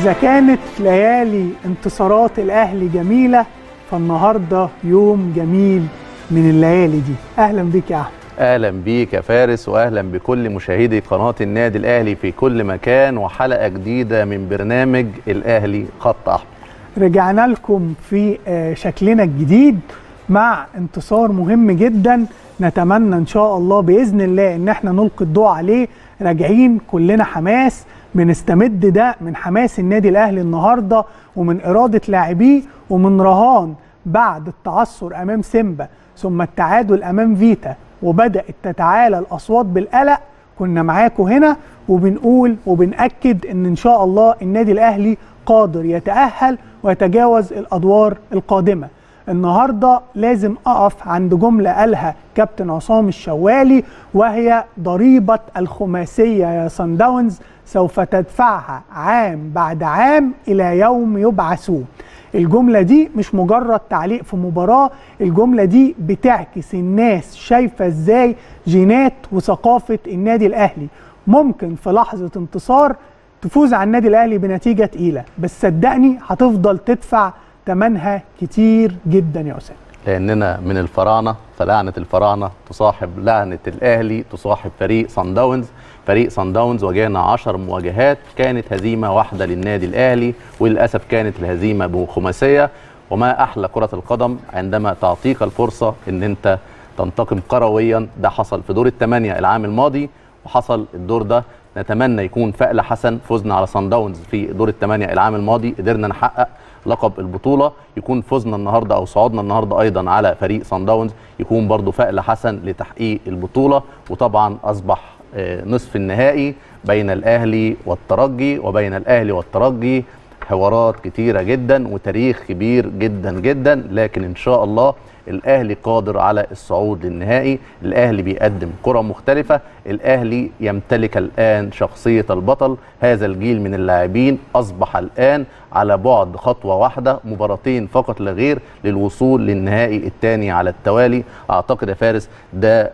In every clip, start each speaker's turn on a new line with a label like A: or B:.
A: إذا كانت ليالي انتصارات الأهلي جميلة فالنهاردة يوم جميل من الليالي دي أهلا بك يا أحمد
B: اهلا بيك يا فارس واهلا بكل مشاهدي قناه النادي الاهلي في كل مكان وحلقه جديده من برنامج الاهلي خط احمر
A: رجعنا لكم في آه، شكلنا الجديد مع انتصار مهم جدا نتمنى ان شاء الله باذن الله ان احنا نلقي الضوء عليه راجعين كلنا حماس بنستمد ده من حماس النادي الاهلي النهارده ومن اراده لاعبيه ومن رهان بعد التعثر امام سيمبا ثم التعادل امام فيتا وبدات تتعالى الاصوات بالقلق كنا معاكم هنا وبنقول وبنأكد ان ان شاء الله النادي الاهلي قادر يتأهل ويتجاوز الادوار القادمه النهارده لازم اقف عند جمله قالها كابتن عصام الشوالي وهي ضريبه الخماسيه يا سان داونز سوف تدفعها عام بعد عام الى يوم يبعثون الجمله دي مش مجرد تعليق في مباراه الجمله دي بتعكس الناس شايفه ازاي جينات وثقافه النادي الاهلي ممكن في لحظه انتصار تفوز على النادي الاهلي بنتيجه تقيله بس صدقني هتفضل تدفع ثمنها كتير جدا يا اسامه
B: لاننا من الفراعنه فلعنه الفراعنه تصاحب لعنه الاهلي تصاحب فريق صن داونز فريق صن داونز واجهنا 10 مواجهات كانت هزيمه واحده للنادي الاهلي وللاسف كانت الهزيمه بخماسيه وما احلى كره القدم عندما تعطيك الفرصه ان انت تنتقم كرويا ده حصل في دور الثمانيه العام الماضي وحصل الدور ده نتمنى يكون فأل حسن فوزنا على صن داونز في دور الثمانيه العام الماضي قدرنا نحقق لقب البطوله يكون فوزنا النهارده او صعودنا النهارده ايضا على فريق صن داونز يكون برضو فأل حسن لتحقيق البطوله وطبعا اصبح آه، نصف النهائي بين الاهلي والترجي وبين الاهلي والترجي حوارات كتيره جدا وتاريخ كبير جدا جدا لكن ان شاء الله الاهلي قادر على الصعود للنهائي الاهلي بيقدم كره مختلفه الاهلي يمتلك الان شخصيه البطل هذا الجيل من اللاعبين اصبح الان على بعد خطوه واحده مباراتين فقط لا غير للوصول للنهائي الثاني على التوالي اعتقد يا فارس ده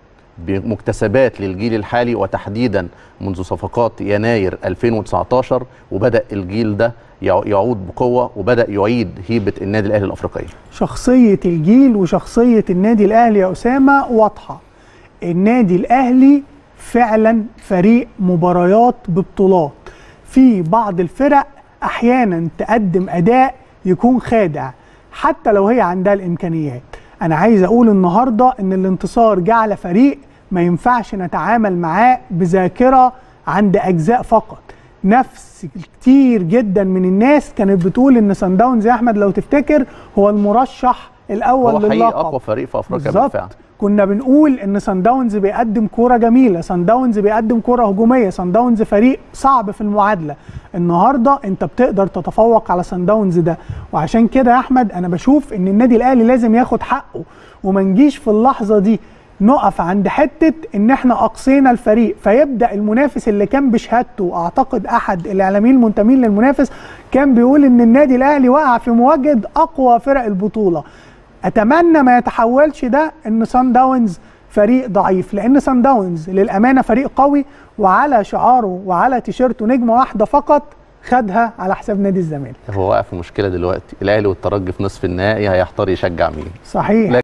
B: بمكتسبات للجيل الحالي وتحديدا منذ صفقات يناير 2019 وبدا الجيل ده يع- يعود بقوه وبدا يعيد هيبه النادي الاهلي الافريقيه
A: شخصيه الجيل وشخصيه النادي الاهلي يا اسامه واضحه النادي الاهلي فعلا فريق مباريات ببطولات في بعض الفرق احيانا تقدم اداء يكون خادع حتى لو هي عندها الامكانيات انا عايز اقول النهارده ان الانتصار جعل فريق ما ينفعش نتعامل معاه بذاكره عند اجزاء فقط نفس كتير جدا من الناس كانت بتقول ان سان داونز يا احمد لو تفتكر هو المرشح الاول
B: هو حقيقي
A: للقب
B: اقوى فريق في افريقيا
A: بالظبط
B: بالفعل
A: كنا بنقول ان سان داونز بيقدم كوره جميله سان داونز بيقدم كوره هجوميه سان داونز فريق صعب في المعادله النهارده انت بتقدر تتفوق على سان داونز ده وعشان كده يا احمد انا بشوف ان النادي الاهلي لازم ياخد حقه وما نجيش في اللحظه دي نقف عند حته ان احنا اقصينا الفريق فيبدا المنافس اللي كان بشهادته اعتقد احد الاعلاميين المنتمين للمنافس كان بيقول ان النادي الاهلي وقع في مواجهه اقوى فرق البطوله اتمنى ما يتحولش ده ان سان داونز فريق ضعيف لان سان داونز للامانه فريق قوي وعلى شعاره وعلى تيشيرته نجمه واحده فقط خدها على حساب نادي الزمالك
B: هو واقع في مشكله دلوقتي الاهلي والترجي في نصف النهائي هيحتار يشجع مين
A: صحيح